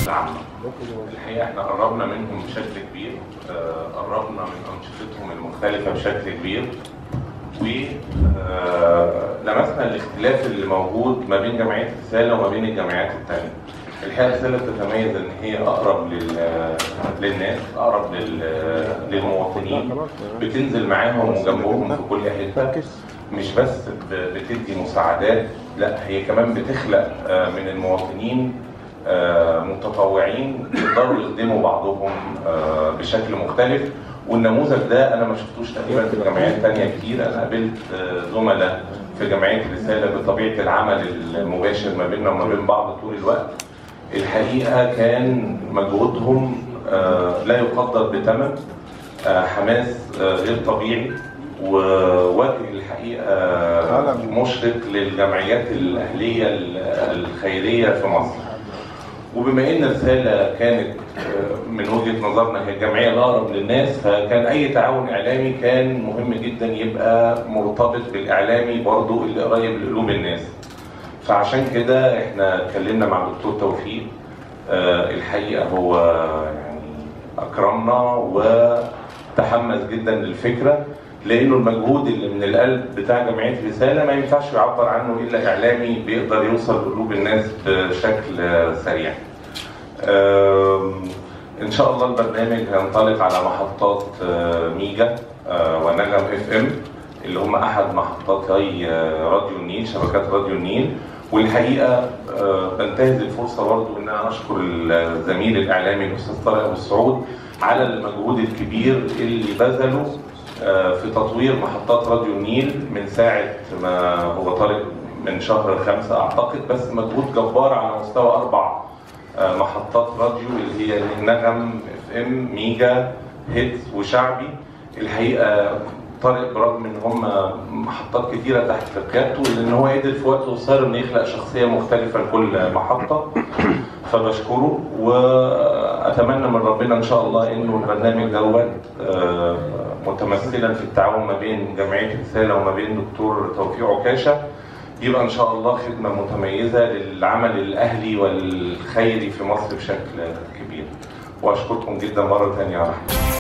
العامة الحقيقة احنا قربنا منهم بشكل كبير آه، قربنا من أنشطتهم المختلفة بشكل كبير ولمسنا الاختلاف اللي موجود ما بين جمعية رسالة وما بين الجمعيات التانية الحقيقة رسالة بتتميز إن هي أقرب لل- للناس أقرب لل- للمواطنين بتنزل معاهم وجنبهم في كل حتة مش بس ب- بتدي مساعدات لا هي كمان بتخلق آه، من المواطنين آه، متطوعين يقدروا يخدموا بعضهم آه، بشكل مختلف والنموذج ده انا ما شفتوش تقريبا في جمعيات تانية كتير انا قابلت آه، زملاء في جمعيه الرساله بطبيعه العمل المباشر ما بيننا وما بين بعض طول الوقت الحقيقه كان مجهودهم آه، لا يقدر بثمن آه، حماس آه، غير طبيعي ووجه الحقيقه مشرق للجمعيات الاهليه الخيريه في مصر. وبما ان رساله كانت آه، من وجهه نظرنا هي الجمعيه الاقرب للناس فكان اي تعاون اعلامي كان مهم جدا يبقى مرتبط بالاعلامي برضو اللي قريب لقلوب الناس. فعشان كده احنا اتكلمنا مع دكتور توفيق آه، الحقيقه هو يعني اكرمنا وتحمس جدا للفكره لانه المجهود اللي من القلب بتاع جمعيه رساله ما ينفعش يعبر عنه الا اعلامي بيقدر يوصل لقلوب الناس بشكل آه، سريع. آم، ان شاء الله البرنامج هينطلق على محطات آه، ميجا آه، ونجم اف ام اللي هم احد محطاتي آه، راديو النيل شبكات راديو النيل والحقيقه آه، بنتهز الفرصه برضو ان انا اشكر الزميل الاعلامي الاستاذ طارق ابو السعود على المجهود الكبير اللي بذله آه، في تطوير محطات راديو النيل من ساعه ما هو طارق من شهر خمسة اعتقد بس مجهود جبار على مستوى اربع آه، محطات راديو اللي هي نغم اف ام ميجا هيتس وشعبي الحقيقه طارق برغم ان هم محطات كتيره تحت قيادته الا ان هو قدر في وقت قصير انه يخلق شخصيه مختلفه لكل محطه فبشكره واتمنى من ربنا ان شاء الله انه البرنامج دوت آه، متمثلا في التعاون ما بين جمعيه رساله وما بين دكتور توفيق عكاشه يبقى ان شاء الله خدمه متميزه للعمل الاهلي والخيري في مصر بشكل كبير واشكركم جدا مره ثانيه على حضوركم